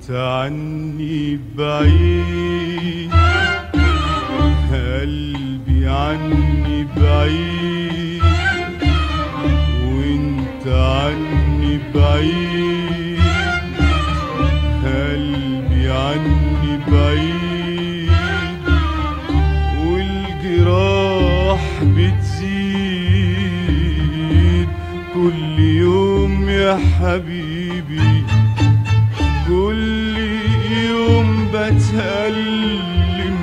وانت عني بعيد قلبي عني بعيد وانت عني بعيد قلبي عني بعيد والجراح بتزيد كل يوم يا حبيبي كل يوم بتألم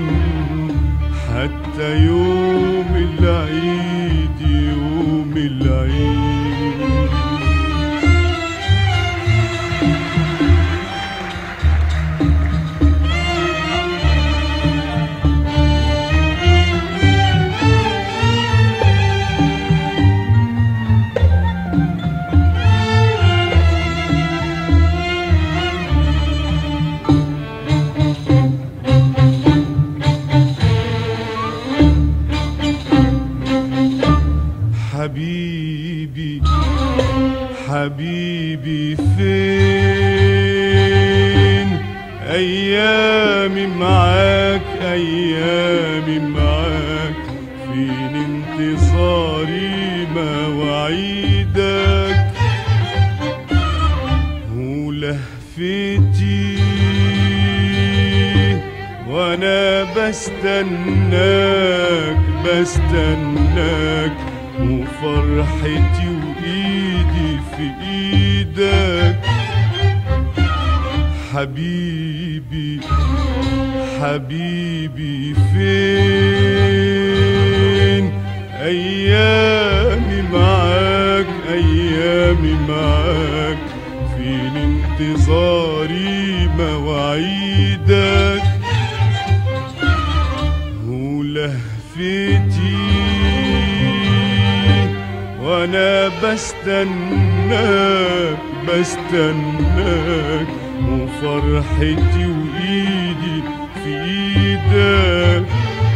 حتى يوم العيد يوم العيد حبيبي حبيبي فين ايامي معاك ايامي معاك فين انتصاري مواعيدك ولهفتي وانا بستناك بستناك وفرحتي وايدي في ايدك حبيبي حبيبي فين ايامي معاك ايامي معاك فين انتظاري مواعيدك ولهفتي وانا بستناك بستناك وفرحتي وايدي في ايدك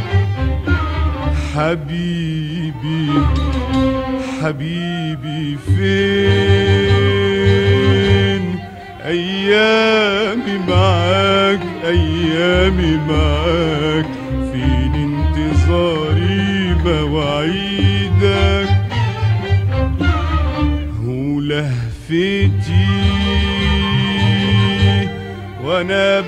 حبيبي حبيبي فين ايامي معاك ايامي معاك فين انتظاري مواعيدك ولهفتي وانا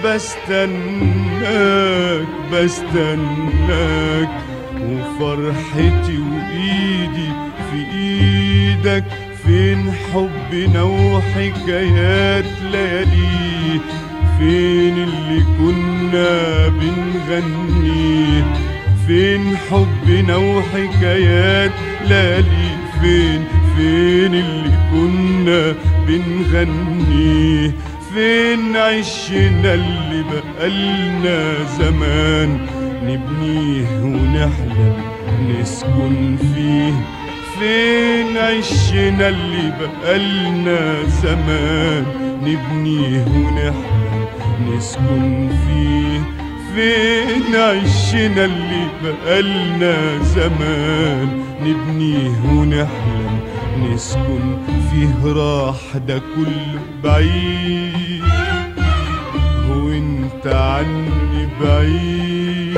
بستناك بستناك وفرحتي وايدي في ايدك فين حبنا وحكايات ليالي فين اللي كنا بنغنيه فين حبنا وحكايات ليالي فين فين اللي كنا بنغنيه فين عشنا اللي بقالنا زمان نبنيه ونحلم نسكن فيه فين عشنا اللي بقالنا زمان نبنيه ونحلم نسكن فيه فين عشنا اللي بقالنا زمان نبنيه ونحلم نسكن فيه راح ده كله بعيد وانت عني بعيد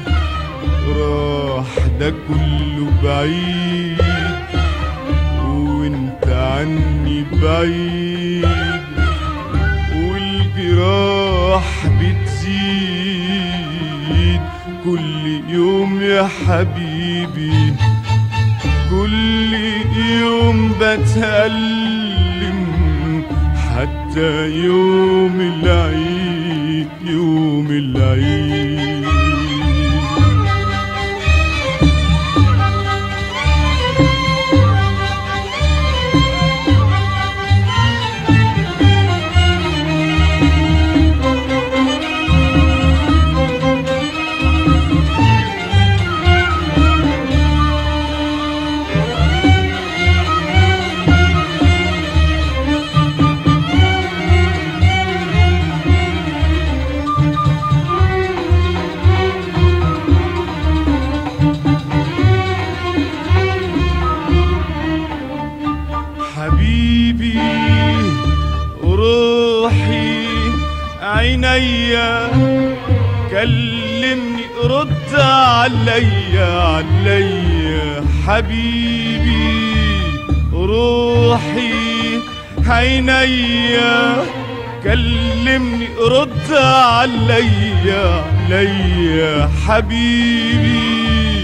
راح ده كله بعيد وانت عني بعيد والجراح بتزيد كل يوم يا حبيبي كل يوم بتألم حتى يوم العيد يوم العيد عينيا كلمني رد عليا عليا حبيبي روحي عينيا كلمني رد عليا عليا حبيبي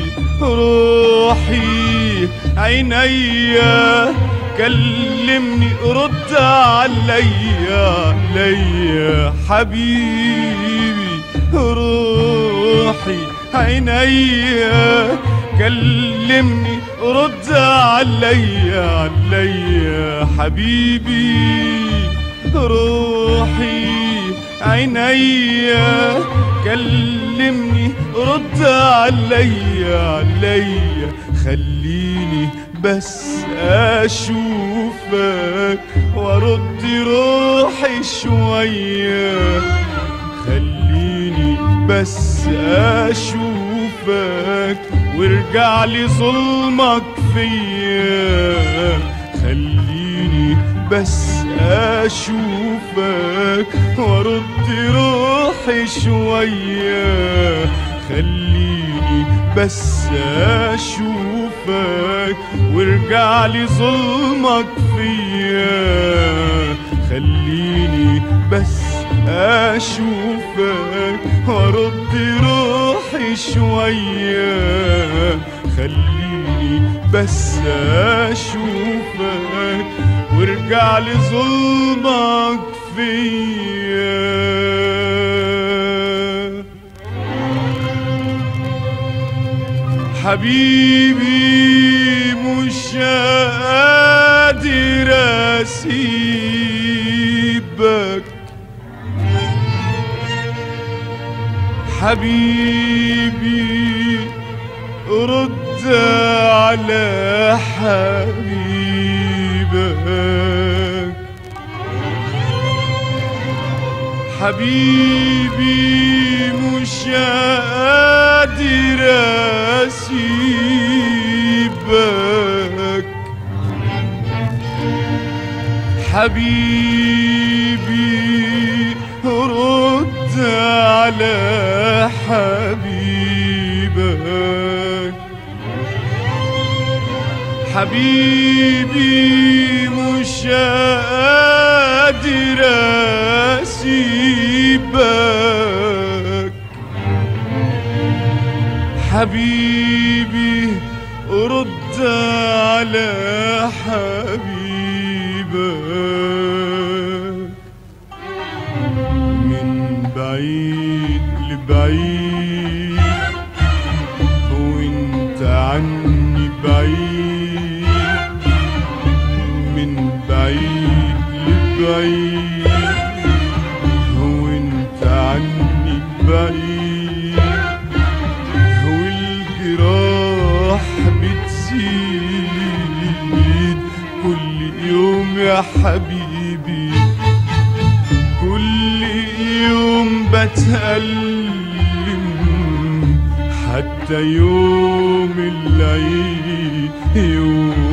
روحي عينيا كلمني رد عليا عليا حبيبي روحي عينيا كلمني رد عليا عليا حبيبي روحي عينيا كلمني رد عليا عليا خليني بس اشوفك وارد روحي شويه خليني بس اشوفك وارجع لي ظلمك فيا خليني بس اشوفك وارد روحي شويه خليني بس اشوفك وارجع لي ظلمك فيا خليني بس اشوفك وارد روحي شويه خليني بس اشوفك وارجع لي ظلمك فيا حبيبي مش قادر اسيبك حبيبي رد على حبيبك حبيبي مش قادر اسيبك حبيبي رد على حبيبك حبيبي مش قادر اسيبك حبيبي رد على حبيبك من بعيد لبعيد وانت عني بعيد من بعيد لبعيد وانت عني بعيد والجراح بتزيد كل يوم يا حبيبي كل يوم بتألم حتى يوم العيد يوم